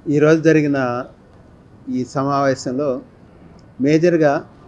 ఈరోజు జరిగిన ఈ సమావేశంలో మేజర్గా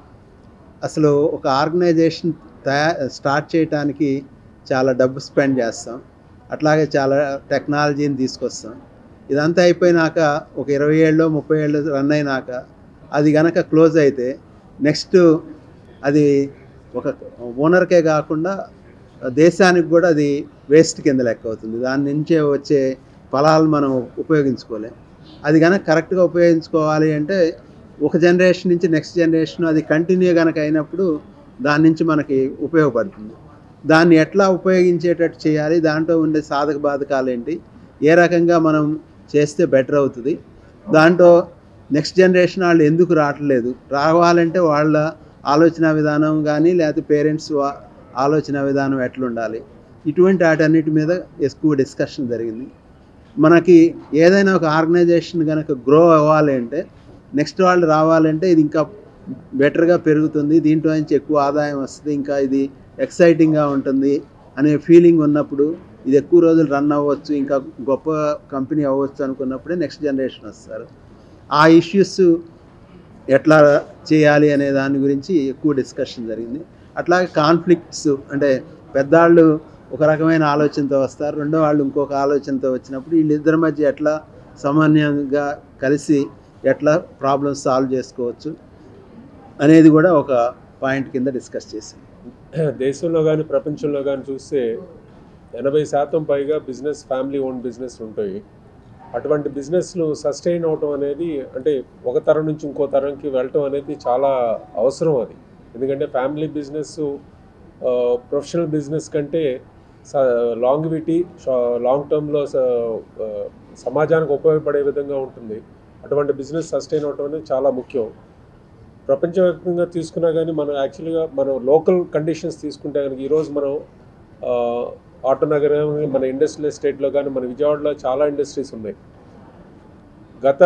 అసలు ఒక ఆర్గనైజేషన్ తయా స్టార్ట్ చేయడానికి చాలా డబ్బు స్పెండ్ చేస్తాం అట్లాగే చాలా టెక్నాలజీని తీసుకొస్తాం ఇదంతా అయిపోయినాక ఒక ఇరవై ఏళ్ళు ముప్పై ఏళ్ళు రన్ అయినాక అది గనక క్లోజ్ అయితే నెక్స్ట్ అది ఒక ఓనర్కే కాకుండా దేశానికి కూడా అది వేస్ట్ కింద లెక్క అవుతుంది దాని నుంచే వచ్చే ఫలాలు మనం ఉపయోగించుకోలేం అది కనుక కరెక్ట్గా ఉపయోగించుకోవాలి అంటే ఒక జనరేషన్ నుంచి నెక్స్ట్ జనరేషన్ అది కంటిన్యూ కనుక అయినప్పుడు దాని నుంచి మనకి ఉపయోగపడుతుంది దాన్ని ఎట్లా ఉపయోగించేటట్టు చేయాలి దాంట్లో ఉండే సాధక బాధకాలు ఏంటి ఏ రకంగా మనం చేస్తే బెటర్ అవుతుంది దాంట్లో నెక్స్ట్ జనరేషన్ వాళ్ళు ఎందుకు రావట్లేదు రావాలంటే వాళ్ళ ఆలోచన విధానం కానీ లేకపోతే పేరెంట్స్ ఆలోచన విధానం ఎట్లుండాలి ఇటువంటి వాటన్నిటి మీద ఎక్కువ డిస్కషన్ జరిగింది మనకి ఏదైనా ఒక ఆర్గనైజేషన్ కనుక గ్రో అవ్వాలి అంటే నెక్స్ట్ వాళ్ళు రావాలంటే ఇది ఇంకా బెటర్గా పెరుగుతుంది దీంట్లో నుంచి ఎక్కువ ఆదాయం వస్తుంది ఇంకా ఇది ఎక్సైటింగ్గా ఉంటుంది అనే ఫీలింగ్ ఉన్నప్పుడు ఇది ఎక్కువ రోజులు రన్ అవ్వచ్చు ఇంకా గొప్ప కంపెనీ అవ్వచ్చు అనుకున్నప్పుడే నెక్స్ట్ జనరేషన్ వస్తారు ఆ ఇష్యూస్ ఎట్లా చేయాలి అనే దాని గురించి ఎక్కువ డిస్కషన్ జరిగింది అట్లాగే కాన్ఫ్లిక్ట్స్ అంటే పెద్దవాళ్ళు ఒక రకమైన ఆలోచనతో వస్తారు రెండో వాళ్ళు ఇంకొక ఆలోచనతో వచ్చినప్పుడు వీళ్ళిద్దరి మధ్య ఎట్లా సమన్వయంగా కలిసి ఎట్లా ప్రాబ్లమ్స్ సాల్వ్ చేసుకోవచ్చు అనేది కూడా ఒక పాయింట్ కింద డిస్కస్ చేసింది దేశంలో కానీ ప్రపంచంలో కానీ చూస్తే ఎనభై శాతం పైగా బిజినెస్ ఫ్యామిలీ ఓన్ బిజినెస్ ఉంటాయి అటువంటి బిజినెస్లు సస్టైన్ అవటం అనేది అంటే ఒక తరం నుంచి ఇంకో తరంకి వెళ్ళటం అనేది చాలా అవసరం అది ఎందుకంటే ఫ్యామిలీ బిజినెస్ ప్రొఫెషనల్ బిజినెస్ కంటే లాంగ్విటీ లాంగ్ టర్మ్లో సమాజానికి ఉపయోగపడే విధంగా ఉంటుంది అటువంటి బిజినెస్ సస్టైన్ అవటం అనేది చాలా ముఖ్యం ప్రపంచవ్యాప్తంగా తీసుకున్నా కానీ మనం యాక్చువల్గా మనం లోకల్ కండిషన్స్ తీసుకుంటే కనుక ఈరోజు మనం ఆటో నగరం మన ఇండస్ట్రియల్ ఎస్టేట్లో కానీ మన విజయవాడలో చాలా ఇండస్ట్రీస్ ఉన్నాయి గత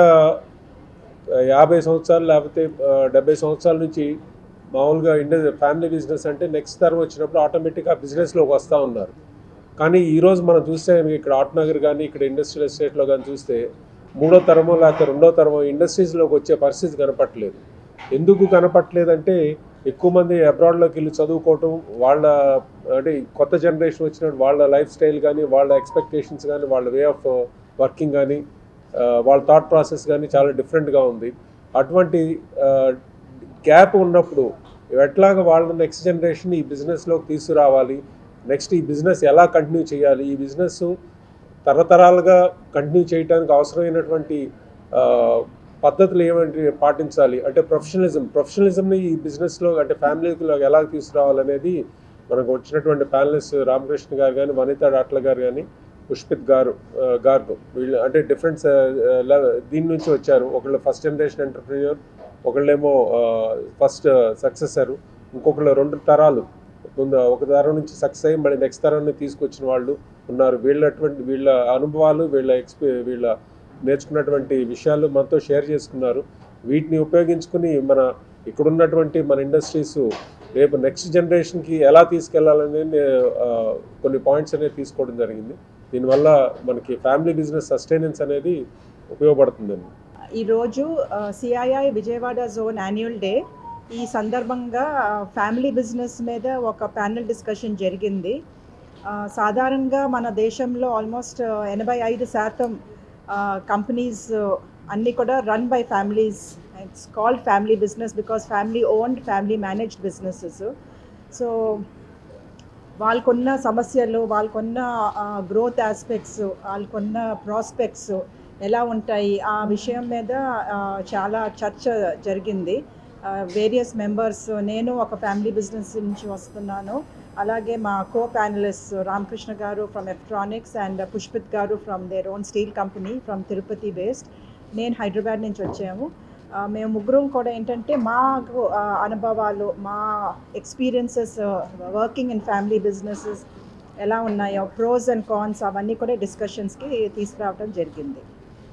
యాభై సంవత్సరాలు లేకపోతే డెబ్బై సంవత్సరాల నుంచి మామూలుగా ఇండస్ ఫ్యామిలీ బిజినెస్ అంటే నెక్స్ట్ తరం వచ్చినప్పుడు ఆటోమేటిక్గా బిజినెస్లోకి వస్తూ ఉన్నారు కానీ ఈరోజు మనం చూస్తే ఇక్కడ ఆటనగర్ కానీ ఇక్కడ ఇండస్ట్రియల్ ఎస్టేట్లో కానీ చూస్తే మూడో తరమో లేకపోతే రెండో తరమో ఇండస్ట్రీస్లోకి వచ్చే పరిస్థితి కనపట్లేదు ఎందుకు కనపట్లేదంటే ఎక్కువ మంది అబ్రాడ్లోకి వెళ్ళి చదువుకోవటం వాళ్ళ అంటే కొత్త జనరేషన్ వచ్చినప్పుడు వాళ్ళ లైఫ్ స్టైల్ కానీ వాళ్ళ ఎక్స్పెక్టేషన్స్ కానీ వాళ్ళ వే ఆఫ్ వర్కింగ్ కానీ వాళ్ళ థాట్ ప్రాసెస్ కానీ చాలా డిఫరెంట్గా ఉంది అటువంటి గ్యాప్ ఉన్నప్పుడు ఎట్లాగ వాళ్ళ నెక్స్ట్ జనరేషన్ ఈ బిజినెస్లోకి తీసుకురావాలి నెక్స్ట్ ఈ బిజినెస్ ఎలా కంటిన్యూ చేయాలి ఈ బిజినెస్ తరతరాలుగా కంటిన్యూ చేయడానికి అవసరమైనటువంటి పద్ధతులు ఏమంటే పాటించాలి అంటే ప్రొఫెషనలిజం ప్రొఫెషనలిజంని ఈ బిజినెస్లో అంటే ఫ్యామిలీలో ఎలా తీసుకురావాలనేది మనకు వచ్చినటువంటి ప్యానలిస్ట్ రామకృష్ణ గారు కానీ వనిత డాట్ల గారు కానీ పుష్పిత్ గారు గారు వీళ్ళు అంటే డిఫరెంట్ దీని నుంచి వచ్చారు ఒకళ్ళు ఫస్ట్ జనరేషన్ ఎంటర్ప్రీనియర్ ఒకళ్ళేమో ఫస్ట్ సక్సెసర్ ఇంకొకళ్ళు రెండు తరాలు ముందు ఒక తరం నుంచి సక్సెస్ అయ్యి మళ్ళీ నెక్స్ట్ తరాన్ని తీసుకొచ్చిన వాళ్ళు ఉన్నారు వీళ్ళటువంటి వీళ్ళ అనుభవాలు వీళ్ళ ఎక్స్పీ వీళ్ళ నేర్చుకున్నటువంటి విషయాలు మనతో షేర్ చేసుకున్నారు వీటిని ఉపయోగించుకుని మన ఇక్కడున్నటువంటి మన ఇండస్ట్రీస్ రేపు నెక్స్ట్ జనరేషన్కి ఎలా తీసుకెళ్లాలనేది కొన్ని పాయింట్స్ అనేది తీసుకోవడం జరిగింది దీనివల్ల మనకి ఫ్యామిలీ బిజినెస్ సస్టైనెన్స్ అనేది ఉపయోగపడుతుందండి ఈరోజు CII Vijayawada zone annual day ఈ సందర్భంగా ఫ్యామిలీ బిజినెస్ మీద ఒక ప్యానల్ డిస్కషన్ జరిగింది సాధారణంగా మన దేశంలో ఆల్మోస్ట్ ఎనభై ఐదు శాతం కంపెనీస్ అన్నీ కూడా run by families it's called family business because family owned family managed businesses so వాళ్ళకున్న సమస్యలు వాళ్ళకున్న గ్రోత్ ఆస్పెక్ట్స్ వాళ్ళకున్న ప్రాస్పెక్ట్స్ ఎలా ఉంటాయి ఆ విషయం మీద చాలా చర్చ జరిగింది వేరియస్ మెంబర్స్ నేను ఒక ఫ్యామిలీ బిజినెస్ నుంచి వస్తున్నాను అలాగే మా కో ప్యానలిస్ట్ రామకృష్ణ గారు ఫ్రమ్ ఎలక్ట్రానిక్స్ అండ్ పుష్పిత్ గారు from their own steel company from Tirupati based నేను హైదరాబాద్ నుంచి వచ్చాము మేము ముగ్గురం కూడా ఏంటంటే మా అనుభవాలు మా experiences working in family businesses ఎలా ఉన్నాయో ప్రోస్ అండ్ కాన్స్ అవన్నీ కూడా డిస్కషన్స్కి తీసుకురావడం జరిగింది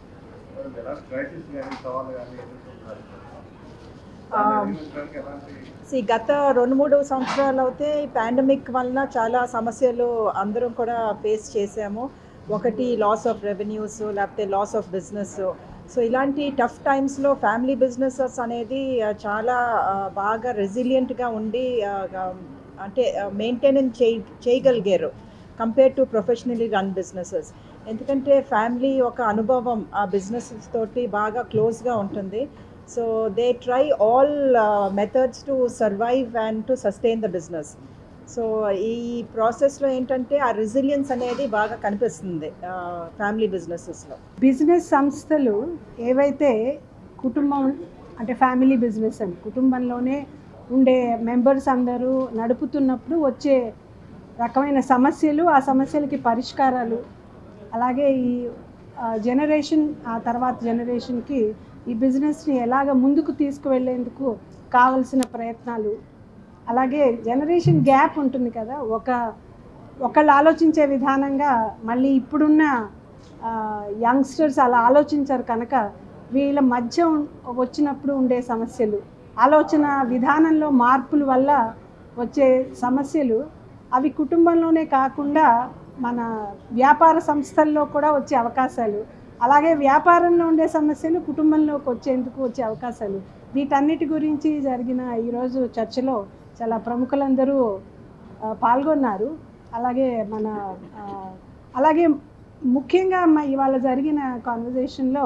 సి గత రెండు మూడు సంవత్సరాలు అయితే పాండమిక్ వలన చాలా సమస్యలు అందరం కూడా ఫేస్ చేసాము ఒకటి లాస్ ఆఫ్ రెవెన్యూస్ లేకపోతే లాస్ ఆఫ్ బిజినెస్ సో ఇలాంటి టఫ్ టైమ్స్లో ఫ్యామిలీ బిజినెసెస్ అనేది ఆ, చాలా ఆ, బాగా రెసిలియంట్గా ఉండి ఆ, గా- అంటే మెయింటెనెన్స్ చేయ చేయగలిగారు compare to professionally run businesses ఎందుకంటే ఫ్యామిలీ ఒక అనుభవం ఆ బిజినెసెస్ తోటి బాగా క్లోజ్గా ఉంటుంది so they try all methods to survive and to sustain the business so ఈ ప్రాసెస్లో ఏంటంటే ఆ రెసిలియన్స్ అనేది బాగా కనిపిస్తుంది ఫ్యామిలీ బిజినెసెస్లో బిజినెస్ సంస్థలు ఏవైతే కుటుంబం అంటే ఫ్యామిలీ బిజినెస్ అని కుటుంబంలోనే ఉండే మెంబర్స్ అందరూ నడుపుతున్నప్పుడు వచ్చే రకమైన సమస్యలు ఆ సమస్యలకి పరిష్కారాలు అలాగే ఈ జనరేషన్ ఆ తర్వాత జనరేషన్కి ఈ బిజినెస్ని ఎలాగ ముందుకు తీసుకువెళ్ళేందుకు కావలసిన ప్రయత్నాలు అలాగే జనరేషన్ గ్యాప్ ఉంటుంది కదా ఒక ఒకళ్ళు ఆలోచించే విధానంగా మళ్ళీ ఇప్పుడున్న యంగ్స్టర్స్ అలా ఆలోచించారు కనుక వీళ్ళ మధ్య ఉన్- వచ్చినప్పుడు ఉండే సమస్యలు ఆలోచన విధానంలో మార్పుల వల్ల వచ్చే సమస్యలు అవి కుటుంబంలోనే కాకుండా మన వ్యాపార సంస్థల్లో కూడా వచ్చే అవకాశాలు అలాగే వ్యాపారంలో ఉండే సమస్యలు కుటుంబంలోకి వచ్చేందుకు వచ్చే అవకాశాలు వీటన్నిటి గురించి జరిగిన ఈరోజు చర్చలో చాలా ప్రముఖులందరూ ఆ, పాల్గొన్నారు అలాగే మన ఆ, అలాగే ముఖ్యంగా మ- ఇవాళ జరిగిన కాన్వర్జేషన్లో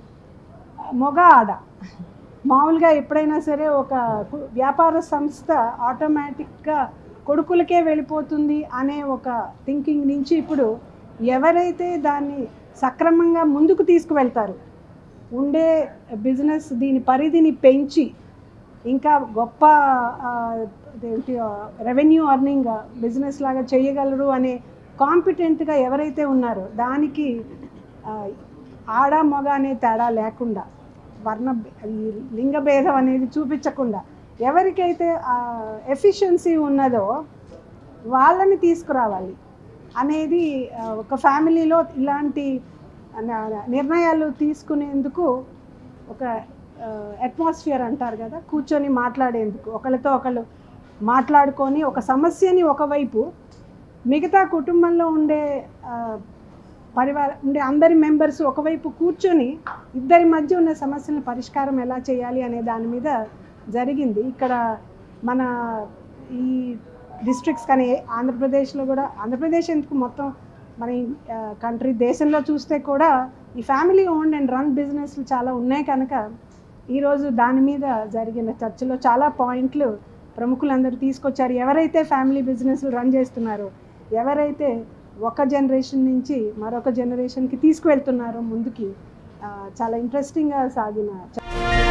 మొగ ఆడ మామూలుగా ఎప్పుడైనా సరే ఒక కు- వ్యాపార సంస్థ ఆటోమేటిక్గా కొడుకులకే వెళ్ళిపోతుంది అనే ఒక థింకింగ్ నుంచి ఇప్పుడు ఎవరైతే దాన్ని సక్రమంగా ముందుకు తీసుకువెళ్తారు ఉండే బిజినెస్ దీని పరిధిని పెంచి ఇంకా గొప్ప ఆ, అదేంటి రెవెన్యూ అర్నింగ్ బిజినెస్ లాగా చేయగలరు అనే కాంపిటెంట్గా ఎవరైతే ఉన్నారో దానికి ఆ, ఆడ మగ అనే తేడా లేకుండా వర్ణ ఈ లింగ భేదం అనేది చూపించకుండా ఎవరికైతే ఎఫిషియన్సీ ఉన్నదో వాళ్ళని తీసుకురావాలి అనేది ఆ, ఒక ఫ్యామిలీలో ఇలాంటి న- నిర్ణయాలు తీసుకునేందుకు ఒక అట్మాస్ఫియర్ అంటారు కదా కూర్చొని మాట్లాడేందుకు ఒకళ్ళతో ఒకళ్ళు మాట్లాడుకొని ఒక సమస్యని ఒకవైపు మిగతా కుటుంబంలో ఉండే ఆ, పరివార ఉండే అందరి మెంబర్స్ ఒకవైపు కూర్చొని ఇద్దరి మధ్య ఉన్న సమస్యలను పరిష్కారం ఎలా చేయాలి అనే దాని మీద జరిగింది ఇక్కడ మన ఈ డిస్ట్రిక్ట్స్ కానీ ఆంధ్రప్రదేశ్లో కూడా ఆంధ్రప్రదేశ్ ఎందుకు మొత్తం మన కంట్రీ దేశంలో చూస్తే కూడా ఈ ఫ్యామిలీ ఓన్డ్ అండ్ రన్ బిజినెస్లు చాలా ఉన్నాయి కనుక ఈరోజు దాని మీద జరిగిన చర్చలో చాలా పాయింట్లు ప్రముఖులందరూ తీసుకొచ్చారు ఎవరైతే ఫ్యామిలీ బిజినెస్లు రన్ చేస్తున్నారో ఎవరైతే ఒక జనరేషన్ నుంచి మరొక జనరేషన్కి తీసుకువెళ్తున్నారో ముందుకి ఆ, చాలా ఇంట్రెస్టింగ్గా సాగిన చర్చ.